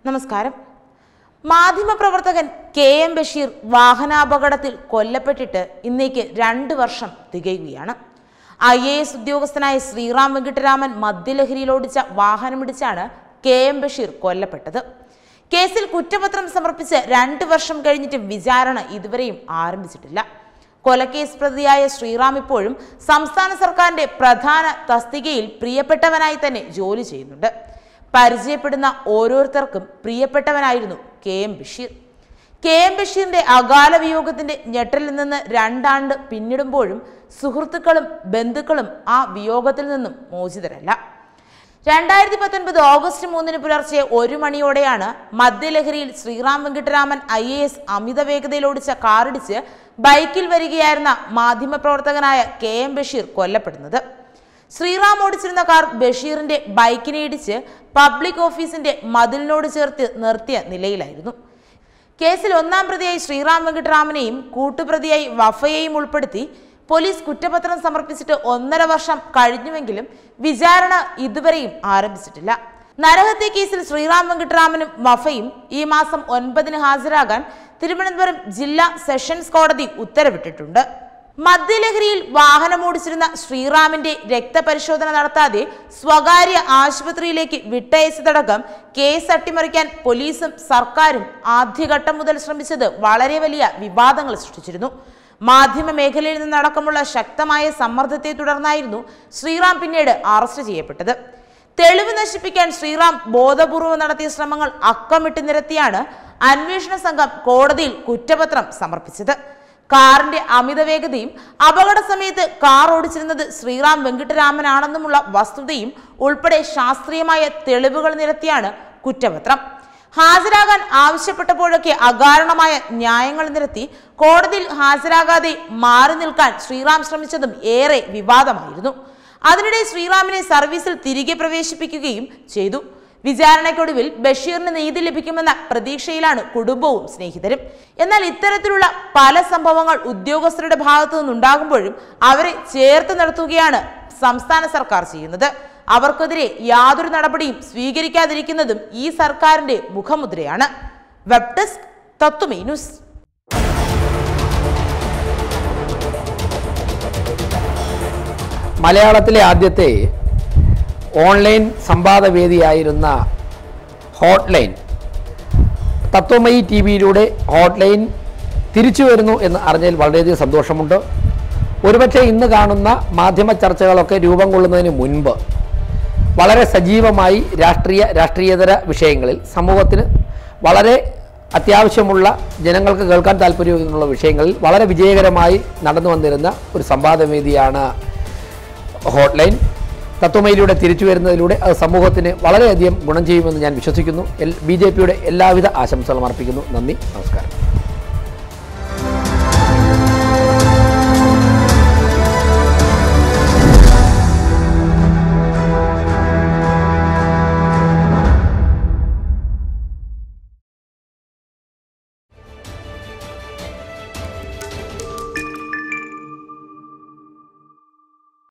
നമസ്കാരം മാധ്യമപ്രവർത്തകൻ K M Basheer വാഹനാപകടത്തിൽ കൊല്ലപ്പെട്ടിട്ട് ഇന്നേക്ക് രണ്ട് വർഷം തികയുകയാണ് ഐ എ എസ് ഉദ്യോഗസ്ഥനായ ശ്രീറാം വെങ്കിട്ടരാമൻ മദ്യലഹരിയിൽ ഓടിച്ച വാഹനമിടിച്ചാണ് കെ എം ബഷീർ കൊല്ലപ്പെട്ടത് കേസിൽ കുറ്റപത്രം സമർപ്പിച്ച് രണ്ട് വർഷം കഴിഞ്ഞിട്ടും വിചാരണ ഇതുവരെയും ആരംഭിച്ചിട്ടില്ല കൊലക്കേസ് പ്രതിയായ ശ്രീറാം ഇപ്പോഴും സംസ്ഥാന സർക്കാരിന്റെ പ്രധാന തസ്തികയിൽ പ്രിയപ്പെട്ടവനായി തന്നെ ജോലി ചെയ്യുന്നുണ്ട് പരിചയപ്പെടുന്ന ഓരോരുത്തർക്കും പ്രിയപ്പെട്ടവനായിരുന്നു K M Basheer K M ബഷീറിന്റെ അകാല വിയോഗത്തിന്റെ ഞെട്ടലിൽ നിന്ന് രണ്ടാണ്ട് പിന്നിടുമ്പോഴും സുഹൃത്തുക്കളും ബന്ധുക്കളും ആ വിയോഗത്തിൽ നിന്നും മോചിതരല്ല രണ്ടായിരത്തി പത്തൊൻപത് ഓഗസ്റ്റ് മൂന്നിന് പുലർച്ചെ ഒരു മണിയോടെയാണ് മദ്യലഹരിയിൽ Sriram Venkitaraman I A S അമിത വേഗതയിൽ ഓടിച്ച കാറിടിച്ച് ബൈക്കിൽ വരികയായിരുന്ന മാധ്യമപ്രവർത്തകനായ കെ എം ബഷീർ കൊല്ലപ്പെടുന്നത് ശ്രീറാം ഓടിച്ചിരുന്ന കാർ ബഷീറിന്റെ ബൈക്കിനെ ഇടിച്ച് പബ്ലിക് ഓഫീസിന്റെ മതിലിനോട് ചേർത്ത് നിർത്തിയ നിലയിലായിരുന്നു കേസിൽ ഒന്നാം പ്രതിയായി ശ്രീറാം വെങ്കിട്ടരാമനെയും കൂട്ടുപ്രതിയായി വഫയെയും ഉൾപ്പെടുത്തി പോലീസ് കുറ്റപത്രം സമർപ്പിച്ചിട്ട് ഒന്നര വർഷം കഴിഞ്ഞുവെങ്കിലും വിചാരണ ഇതുവരെയും ആരംഭിച്ചിട്ടില്ല നരഹത്യ കേസിൽ ശ്രീറാം വെങ്കിട്ടരാമനും വഫയും ഈ മാസം ഒൻപതിന് ഹാജരാകാൻ തിരുവനന്തപുരം ജില്ലാ സെഷൻസ് കോടതി ഉത്തരവിട്ടിട്ടുണ്ട് മദ്യലഹരിയിൽ വാഹനമോടിച്ചിരുന്ന ശ്രീറാമിന്റെ രക്തപരിശോധന നടത്താതെ സ്വകാര്യ ആശുപത്രിയിലേക്ക് വിട്ടയച്ചതടക്കം കേസ് അട്ടിമറിക്കാൻ പോലീസും സർക്കാരും ആദ്യഘട്ടം മുതൽ ശ്രമിച്ചത് വളരെ വലിയ വിവാദങ്ങൾ സൃഷ്ടിച്ചിരുന്നു മാധ്യമ മേഖലയിൽ നിന്നടക്കമുള്ള ശക്തമായ സമ്മർദ്ദത്തെ തുടർന്നായിരുന്നു ശ്രീറാം പിന്നീട് അറസ്റ്റ് ചെയ്യപ്പെട്ടത് തെളിവ് നശിപ്പിക്കാൻ ശ്രീറാം ബോധപൂർവം നടത്തിയ ശ്രമങ്ങൾ അക്കമിട്ട് നിരത്തിയാണ് അന്വേഷണ സംഘം കോടതിയിൽ കുറ്റപത്രം സമർപ്പിച്ചത് കാറിന്റെ അമിത വേഗതയും അപകട സമയത്ത് കാർ ഓടിച്ചിരുന്നത് ശ്രീറാം വെങ്കിട്ടരാമനാണെന്നുമുള്ള വസ്തുതയും ഉൾപ്പെടെ ശാസ്ത്രീയമായ തെളിവുകൾ നിരത്തിയാണ് കുറ്റപത്രം ഹാജരാകാൻ ആവശ്യപ്പെട്ടപ്പോഴൊക്കെ അകാരണമായ ന്യായങ്ങൾ നിരത്തി കോടതിയിൽ ഹാജരാകാതെ മാറി നിൽക്കാൻ ശ്രീറാം ശ്രമിച്ചതും ഏറെ വിവാദമായിരുന്നു അതിനിടെ ശ്രീറാമിനെ സർവീസിൽ തിരികെ പ്രവേശിപ്പിക്കുകയും ചെയ്തു വിചാരണയ്ക്കൊടുവിൽ ബഷീറിന് നീതി ലഭിക്കുമെന്ന പ്രതീക്ഷയിലാണ് കുടുംബവും സ്നേഹിതരും എന്നാൽ ഇത്തരത്തിലുള്ള പല സംഭവങ്ങൾ ഉദ്യോഗസ്ഥരുടെ ഭാഗത്തു നിന്നുണ്ടാകുമ്പോഴും അവരെ ചേർത്ത് നിർത്തുകയാണ് സംസ്ഥാന സർക്കാർ ചെയ്യുന്നത് അവർക്കെതിരെ യാതൊരു നടപടിയും സ്വീകരിക്കാതിരിക്കുന്നതും ഈ സർക്കാരിന്റെ മുഖമുദ്രയാണ് വെബ് ഡെസ്ക് തത്വമേ ന്യൂസ് മലയാളത്തിലെ ആദ്യത്തെ ഓൺലൈൻ സംവാദവേദിയായിരുന്ന ഹോട്ട്ലൈൻ തത്വമയി ടി വിയിലൂടെ ഹോട്ട്ലൈൻ തിരിച്ചു വരുന്നു എന്ന് അറിഞ്ഞതിൽ വളരെയധികം സന്തോഷമുണ്ട് ഒരുപക്ഷെ ഇന്ന് കാണുന്ന മാധ്യമ ചർച്ചകളൊക്കെ രൂപം കൊള്ളുന്നതിന് മുൻപ് വളരെ സജീവമായി രാഷ്ട്രീയ രാഷ്ട്രീയേതര വിഷയങ്ങളിൽ സമൂഹത്തിന് വളരെ അത്യാവശ്യമുള്ള ജനങ്ങൾക്ക് കേൾക്കാൻ താല്പര്യമുള്ള വിഷയങ്ങളിൽ വളരെ വിജയകരമായി നടന്നു വന്നിരുന്ന ഒരു സംവാദവേദിയാണ് ഹോട്ട്ലൈൻ തത്വമയിലൂടെ തിരിച്ചു വരുന്നതിലൂടെ അത് സമൂഹത്തിന് വളരെയധികം ഗുണം ചെയ്യുമെന്ന് ഞാൻ വിശ്വസിക്കുന്നു എൽ ബി ജെ പിയുടെ എല്ലാവിധ ആശംസകളും അർപ്പിക്കുന്നു നന്ദി നമസ്കാരം